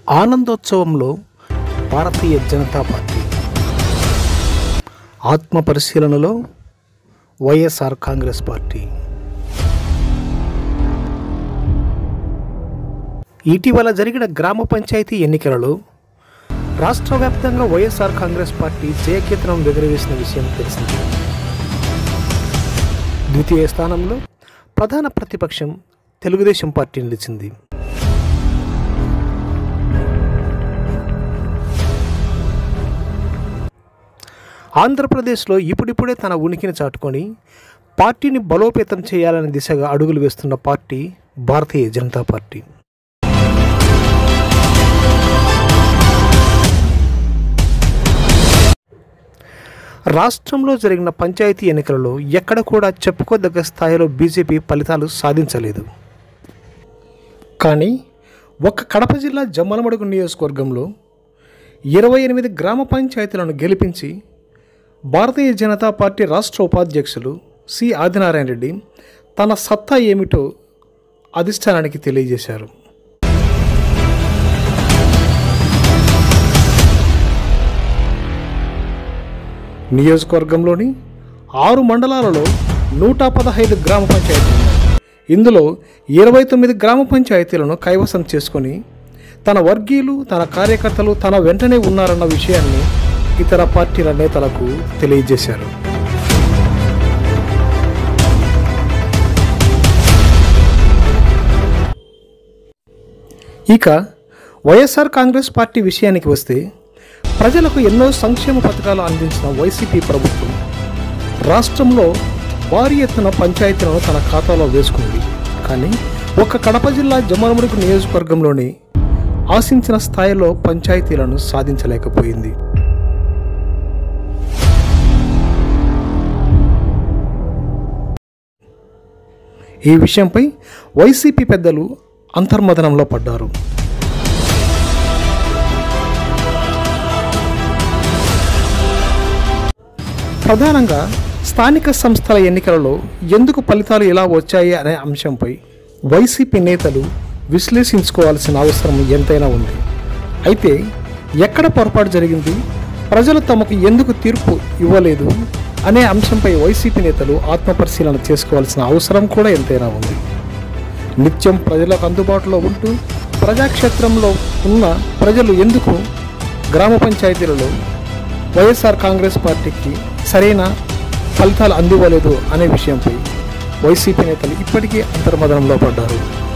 ఆనందోత్సవంలో భారతీయ Janata party ఆత్మ పరిశీలనలో YSR Congress party ఇటీవల జరిగిన గ్రామ పంచాయతీ ఎన్నికలలో రాష్ట్ర వ్యాప్తంగా వైఎస్ఆర్ కాంగ్రెస్ పార్టీ జయకేతనం ఎగురవేసిన విషయం తెలిసిందే ద్వితీయ స్థానంలో ప్రధాన ప్రతిపక్షం తెలుగుదేశం పార్టీ నిలిచింది ఆంధ్రప్రదేశ్లో ఇప్పుడిప్పుడే తన ఉనికిని చాటుకొని పార్టీని బలోపేతం చేయాలనే దిశగా అడుగులు వేస్తున్న పార్టీ భారతీయ జనతా పార్టీ రాష్ట్రంలో జరిగిన పంచాయతీ ఎన్నికలలో ఎక్కడ కూడా చెప్పుకోదగ్గ స్థాయిలో బీజేపీ ఫలితాలు సాధించలేదు కానీ ఒక్క కడప జిల్లా జమ్మలమడుగు నియోజకవర్గంలో ఇరవై ఎనిమిది గ్రామ పంచాయతీలను గెలిపించి భారతీయ జనతా పార్టీ రాష్ట్ర ఉపాధ్యక్షులు సి ఆదినారాయణ రెడ్డి తన సత్తా ఏమిటో అధిష్టానానికి తెలియజేశారు నియోజకవర్గంలోని ఆరు మండలాలలో నూట పదహైదు గ్రామ పంచాయతీలు ఉన్నాయి. ఇందులో ఇరవై తొమ్మిది గ్రామ పంచాయతీలను కైవసం చేసుకొని తన వర్గీయులు తన కార్యకర్తలు తన వెంటనే ఉన్నారన్న విషయాన్ని ఇతర పార్టీల నేతలకు తెలియజేశారు ఇక వైఎస్ఆర్ కాంగ్రెస్ పార్టీ విషయానికి వస్తే ప్రజలకు ఎన్నో సంక్షేమ పథకాలు అందించిన వైసీపీ ప్రభుత్వం రాష్ట్రంలో భారీ ఎత్తున పంచాయతీలను తన ఖాతాలో వేసుకుంది కానీ ఒక్క కడప జిల్లా జమ్మలమడుగు నియోజకవర్గంలోని ఆశించిన స్థాయిలో పంచాయతీలను సాధించలేకపోయింది ఈ విషయంపై వైసీపీ పెద్దలు అంతర్మదనంలో పడ్డారు ప్రధానంగా స్థానిక సంస్థల ఎన్నికలలో ఎందుకు ఫలితాలు ఎలా వచ్చాయి అనే అంశంపై వైసీపీ నేతలు విశ్లేషించుకోవాల్సిన అవసరం ఎంతైనా ఉంది అయితే ఎక్కడ పొరపాటు జరిగింది ప్రజలు తమకు ఎందుకు తీర్పు ఇవ్వలేదు అనే అంశంపై వైసీపీ నేతలు ఆత్మపరిశీలన చేసుకోవాల్సిన అవసరం కూడా ఎంతైనా ఉంది నిత్యం ప్రజలకు అందుబాటులో ఉంటూ ప్రజాక్షేత్రంలో ఉన్న ప్రజలు ఎందుకు గ్రామ పంచాయతీలలో వైఎస్ఆర్ కాంగ్రెస్ పార్టీకి సరైన ఫలితాలు అందివ్వలేదు అనే విషయంపై వైసీపీ నేతలు ఇప్పటికీ అంతర్మదనంలో పడ్డారు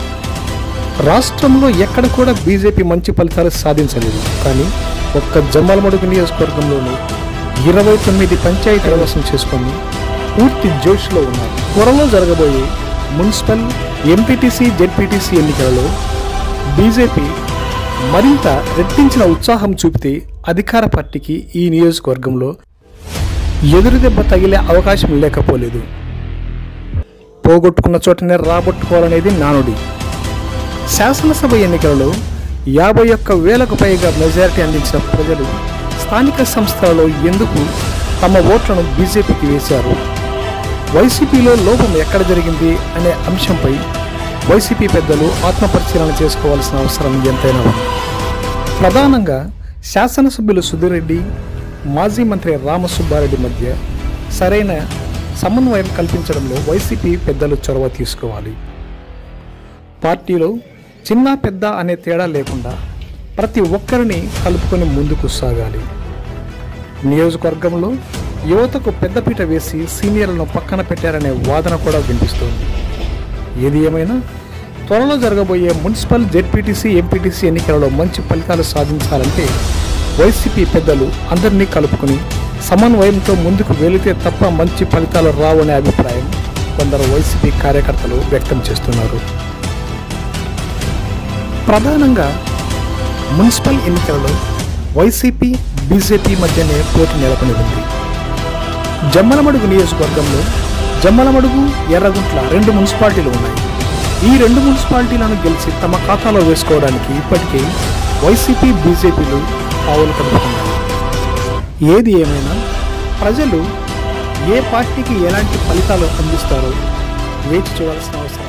రాష్ట్రంలో ఎక్కడ కూడా బీజేపీ మంచి ఫలితాలు సాధించలేదు కానీ ఒక్క జమ్మలమడుగు నియోజకవర్గంలోని ఇరవై తొమ్మిది పంచాయతీల వశం చేసుకొని పూర్తి జోష్లో ఉన్నారు త్వరలో జరగబోయే మున్సిపల్ ఎంపీటీసీ జెడ్పీటీసీ ఎన్నికలలో బీజేపీ మరింత రెట్టించిన ఉత్సాహం చూపితే అధికార పార్టీకి ఈ నియోజకవర్గంలో ఎదురు దెబ్బ తగిలే అవకాశం లేకపోలేదు పోగొట్టుకున్న చోటనే రాబట్టుకోవాలనేది నానుడి శాసనసభ ఎన్నికలలో యాభై ఒక్క వేలకు పైగా మెజారిటీ అందించిన ప్రజలు స్థానిక సంస్థలలో ఎందుకు తమ ఓట్లను బీజేపీకి వేశారు వైసీపీలో లోపం ఎక్కడ జరిగింది అనే అంశంపై వైసీపీ పెద్దలు ఆత్మపరిశీలన చేసుకోవాల్సిన అవసరం ఎంతైనా ఉంది ప్రధానంగా శాసనసభ్యులు సుధీర్ రెడ్డి మాజీ మంత్రి రామసుబ్బారెడ్డి మధ్య సరైన సమన్వయం కల్పించడంలో వైసీపీ పెద్దలు చొరవ తీసుకోవాలి పార్టీలో చిన్న పెద్ద అనే తేడా లేకుండా ప్రతి ఒక్కరిని కలుపుకొని ముందుకు సాగాలి నియోజకవర్గంలో యువతకు పెద్దపీట వేసి సీనియర్లను పక్కన పెట్టారనే వాదన కూడా వినిపిస్తోంది ఏది ఏమైనా త్వరలో జరగబోయే మున్సిపల్ జెడ్పీటీసీ ఎంపీటీసీ ఎన్నికలలో మంచి ఫలితాలు సాధించాలంటే వైసీపీ పెద్దలు అందరినీ కలుపుకొని సమన్వయంతో ముందుకు వెళితే తప్ప మంచి ఫలితాలు రావనే అభిప్రాయం కొందరు వైసీపీ కార్యకర్తలు వ్యక్తం చేస్తున్నారు ప్రధానంగా మున్సిపల్ ఎన్నికలలో వైసీపీ బీజేపీ మధ్యనే పోటీ నెలకొని ఉంది జమ్మలమడుగు నియోజకవర్గంలో జమ్మలమడుగు ఎర్రగుంట్ల రెండు మున్సిపాలిటీలు ఉన్నాయి ఈ రెండు మున్సిపాలిటీలను గెలిచి తమ ఖాతాలో వేసుకోవడానికి ఇప్పటికే వైసీపీ బీజేపీలు పావులు కలుపుతున్నారు ఏది ఏమైనా ప్రజలు ఏ పార్టీకి ఎలాంటి ఫలితాలు అందిస్తారో వేచి చూడాల్సిన అవసరం